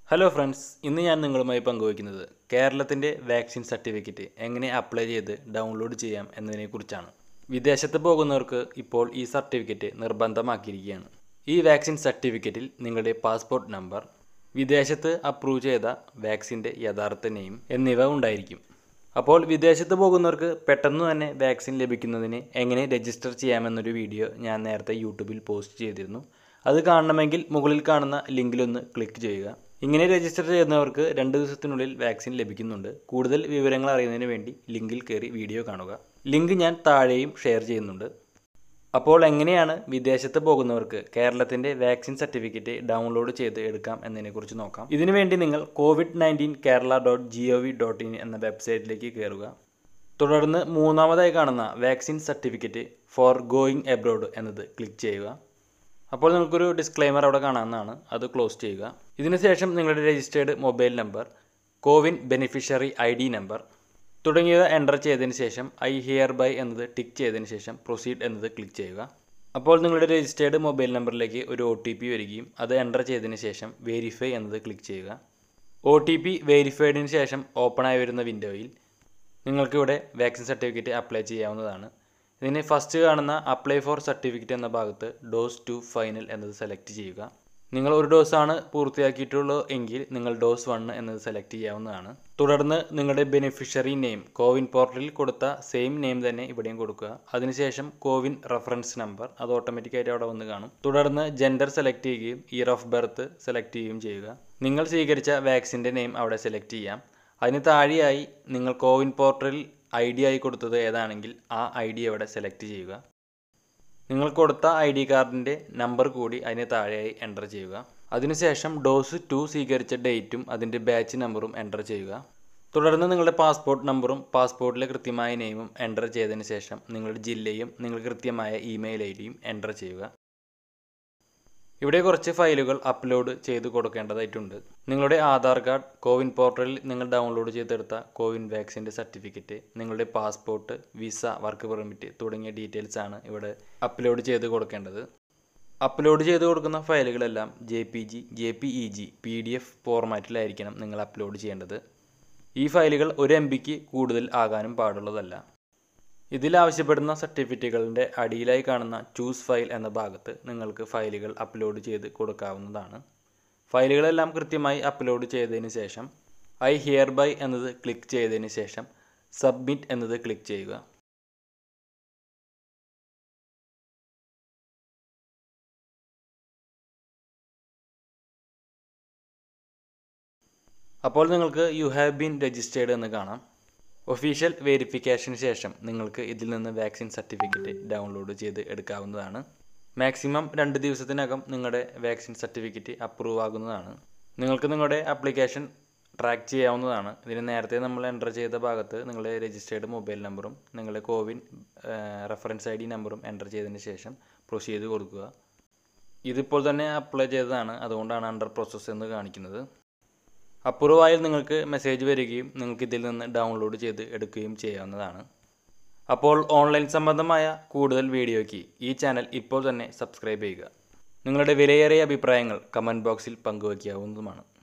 hello friends ഇന്ന് ഞാൻ നിങ്ങളുമായി പങ്കുവയ്ക്കുന്നത് കേരളത്തിൻ്റെ വാക്സിൻ സർട്ടിഫിക്കറ്റ് എങ്ങനെ അപ്ലൈ ചെയ്ത് ഡൗൺലോഡ് ചെയ്യാം എന്നതിനെക്കുറിച്ചാണ് വിദേശത്ത് പോകുന്നവർക്ക് ഇപ്പോൾ ഈ സർട്ടിഫിക്കറ്റ് നിർബന്ധമാക്കിയിരിക്കുകയാണ് ഈ വാക്സിൻ സർട്ടിഫിക്കറ്റിൽ നിങ്ങളുടെ പാസ്പോർട്ട് നമ്പർ വിദേശത്ത് അപ്രൂവ് ചെയ്ത വാക്സിൻ്റെ യഥാർത്ഥ നെയിം എന്നിവ ഉണ്ടായിരിക്കും അപ്പോൾ വിദേശത്ത് പോകുന്നവർക്ക് പെട്ടെന്ന് തന്നെ വാക്സിൻ ലഭിക്കുന്നതിന് എങ്ങനെ രജിസ്റ്റർ ചെയ്യാമെന്നൊരു വീഡിയോ ഞാൻ നേരത്തെ യൂട്യൂബിൽ പോസ്റ്റ് ചെയ്തിരുന്നു അത് കാണണമെങ്കിൽ മുകളിൽ കാണുന്ന ലിങ്കിലൊന്ന് ക്ലിക്ക് ചെയ്യുക ഇങ്ങനെ രജിസ്റ്റർ ചെയ്യുന്നവർക്ക് രണ്ട് ദിവസത്തിനുള്ളിൽ വാക്സിൻ ലഭിക്കുന്നുണ്ട് കൂടുതൽ വിവരങ്ങൾ അറിയുന്നതിന് വേണ്ടി ലിങ്കിൽ കയറി വീഡിയോ കാണുക ലിങ്ക് ഞാൻ താഴെയും ഷെയർ ചെയ്യുന്നുണ്ട് അപ്പോൾ എങ്ങനെയാണ് വിദേശത്ത് പോകുന്നവർക്ക് കേരളത്തിൻ്റെ വാക്സിൻ സർട്ടിഫിക്കറ്റ് ഡൗൺലോഡ് ചെയ്ത് എടുക്കാം എന്നതിനെക്കുറിച്ച് നോക്കാം ഇതിനു വേണ്ടി നിങ്ങൾ covid nineteen Kerala dot G O V dot in എന്ന വെബ്സൈറ്റിലേക്ക് കയറുക തുടർന്ന് മൂന്നാമതായി കാണുന്ന vaccine certificate for going abroad എന്നത് ക്ലിക്ക് ചെയ്യുക അപ്പോൾ നിങ്ങൾക്കൊരു ഡിസ്ക്ലൈമർ അവിടെ കാണാവുന്നതാണ് അത് ക്ലോസ് ചെയ്യുക ഇതിനുശേഷം നിങ്ങളുടെ registered mobile number CoWIN beneficiary I D number തുടങ്ങിയവ എൻ്റർ ചെയ്തതിന് ശേഷം ഐ ഹിയർ ബൈ എന്നത് ടിക്ക് ചെയ്തതിന് ശേഷം പ്രൊസീഡ് എന്നത് ക്ലിക്ക് ചെയ്യുക അപ്പോൾ നിങ്ങളുടെ രജിസ്റ്റേർഡ് മൊബൈൽ നമ്പറിലേക്ക് ഒരു ഒ ടി പി വരികയും അത് എൻ്റർ ചെയ്തതിന് ശേഷം വെരിഫൈ എന്നത് ക്ലിക്ക് ചെയ്യുക ഒ ടി പി വെരിഫൈഡിന് ശേഷം ഓപ്പണായി വരുന്ന വിൻഡോയിൽ നിങ്ങൾക്കിവിടെ വാക്സിൻ സർട്ടിഫിക്കറ്റ് അപ്ലൈ ചെയ്യാവുന്നതാണ് ഇതിന് ഫസ്റ്റ് കാണുന്ന അപ്ലൈ ഫോർ സർട്ടിഫിക്കറ്റ് എന്ന ഭാഗത്ത് ഡോസ് ടു ഫൈനൽ എന്നത് സെലക്ട് ചെയ്യുക നിങ്ങൾ ഒരു ഡോസാണ് പൂർത്തിയാക്കിയിട്ടുള്ളൂ എങ്കിൽ നിങ്ങൾ ഡോസ് വൺ എന്നത് സെലക്ട് ചെയ്യാവുന്നതാണ് തുടർന്ന് നിങ്ങളുടെ ബെനിഫിഷ്യറി നെയിം കോവിൻ പോർട്ടലിൽ കൊടുത്ത സെയിം നെയിം തന്നെ ഇവിടെയും കൊടുക്കുക അതിനുശേഷം കോവിൻ റെഫറൻസ് നമ്പർ അത് ഓട്ടോമാറ്റിക്കായിട്ട് അവിടെ വന്ന് കാണും തുടർന്ന് ജെൻഡർ സെലക്ട് ചെയ്യുകയും ഇയർ ഓഫ് ബർത്ത് സെലക്ട് ചെയ്യുകയും ചെയ്യുക നിങ്ങൾ സ്വീകരിച്ച വാക്സിൻ്റെ നെയിം അവിടെ സെലക്ട് ചെയ്യാം അതിന് താഴെയായി നിങ്ങൾ കോവിൻ പോർട്ടലിൽ ഐ ഡി ആയി കൊടുത്തത് ഏതാണെങ്കിൽ ആ ഐ ഡി അവിടെ സെലക്ട് ചെയ്യുക നിങ്ങൾ കൊടുത്ത ഐ ഡി കാർഡിൻ്റെ നമ്പർ കൂടി അതിന് താഴെയായി എൻ്റർ ചെയ്യുക അതിനുശേഷം ഡോസ് ടു സ്വീകരിച്ച ഡേറ്റും അതിൻ്റെ ബാച്ച് നമ്പറും എൻ്റർ ചെയ്യുക തുടർന്ന് നിങ്ങളുടെ പാസ്പോർട്ട് നമ്പറും പാസ്പോർട്ടിലെ കൃത്യമായ നെയിമും എൻ്റർ ചെയ്തതിന് ശേഷം നിങ്ങളുടെ ജില്ലയും നിങ്ങൾ കൃത്യമായ ഇമെയിൽ ഐ ഡിയും എൻ്റർ ചെയ്യുക ഇവിടെ കുറച്ച് ഫയലുകൾ അപ്ലോഡ് ചെയ്ത് കൊടുക്കേണ്ടതായിട്ടുണ്ട് നിങ്ങളുടെ ആധാർ കാർഡ് കോവിൻ പോർട്ടലിൽ നിങ്ങൾ ഡൗൺലോഡ് ചെയ്തെടുത്ത കോവിൻ വാക്സിൻ്റെ സർട്ടിഫിക്കറ്റ് നിങ്ങളുടെ പാസ്പോർട്ട് വിസ വർക്ക് പെർമിറ്റ് തുടങ്ങിയ ഡീറ്റെയിൽസ് ആണ് ഇവിടെ അപ്ലോഡ് ചെയ്ത് കൊടുക്കേണ്ടത് അപ്ലോഡ് ചെയ്ത് കൊടുക്കുന്ന ഫയലുകളെല്ലാം J P G J P E G P D F ഫോർമാറ്റിലായിരിക്കണം നിങ്ങൾ അപ്ലോഡ് ചെയ്യേണ്ടത് ഈ ഫയലുകൾ ഒരു എം ബിക്ക് കൂടുതൽ ആകാനും പാടുള്ളതല്ല ഇതിൽ ആവശ്യപ്പെടുന്ന സർട്ടിഫിക്കറ്റുകളുടെ അടിയിലായി കാണുന്ന ചൂസ് ഫയൽ എന്ന ഭാഗത്ത് നിങ്ങൾക്ക് ഫയലുകൾ അപ്ലോഡ് ചെയ്ത് കൊടുക്കാവുന്നതാണ് ഫയലുകളെല്ലാം കൃത്യമായി അപ്ലോഡ് ചെയ്തതിന് ശേഷം ഐ ഹിയർ ബൈ എന്നത് ക്ലിക്ക് ചെയ്തതിന് ശേഷം സബ്മിറ്റ് എന്നത് ക്ലിക്ക് ചെയ്യുക അപ്പോൾ നിങ്ങൾക്ക് യു ഹാവ് ബീൻ രജിസ്റ്റേർഡ് എന്ന് കാണാം ഒഫീഷ്യൽ വെരിഫിക്കേഷന് ശേഷം നിങ്ങൾക്ക് ഇതിൽ നിന്ന് വാക്സിൻ സർട്ടിഫിക്കറ്റ് ഡൗൺലോഡ് ചെയ്ത് എടുക്കാവുന്നതാണ് മാക്സിമം രണ്ട് ദിവസത്തിനകം നിങ്ങളുടെ വാക്സിൻ സർട്ടിഫിക്കറ്റ് അപ്രൂവ് ആകുന്നതാണ് നിങ്ങൾക്ക് നിങ്ങളുടെ ആപ്ലിക്കേഷൻ ട്രാക്ക് ചെയ്യാവുന്നതാണ് ഇതിന് നേരത്തെ നമ്മൾ എൻ്റർ ചെയ്ത ഭാഗത്ത് നിങ്ങളുടെ രജിസ്റ്റേർഡ് മൊബൈൽ നമ്പറും നിങ്ങളുടെ കോവിൻ റെഫറൻസ് ഐ ഡി നമ്പറും എൻ്റർ ചെയ്തതിന് ശേഷം പ്രൊസീഡ് കൊടുക്കുക ഇതിപ്പോൾ തന്നെ അപ്ലൈ ചെയ്തതാണ് അതുകൊണ്ടാണ് അണ്ടർ പ്രോസസ്സ് എന്ന് കാണിക്കുന്നത് അപ്രൂവ് ആയാൽ നിങ്ങൾക്ക് മെസ്സേജ് വരികയും നിങ്ങൾക്ക് ഇതിൽ നിന്ന് ഡൗൺലോഡ് ചെയ്ത് എടുക്കുകയും ചെയ്യാവുന്നതാണ് അപ്പോൾ ഓൺലൈൻ സംബന്ധമായ കൂടുതൽ വീഡിയോയ്ക്ക് ഈ ചാനൽ ഇപ്പോൾ തന്നെ സബ്സ്ക്രൈബ് ചെയ്യുക നിങ്ങളുടെ വിലയേറിയ അഭിപ്രായങ്ങൾ കമൻറ്റ് ബോക്സിൽ പങ്കുവയ്ക്കാവുന്നതുമാണ്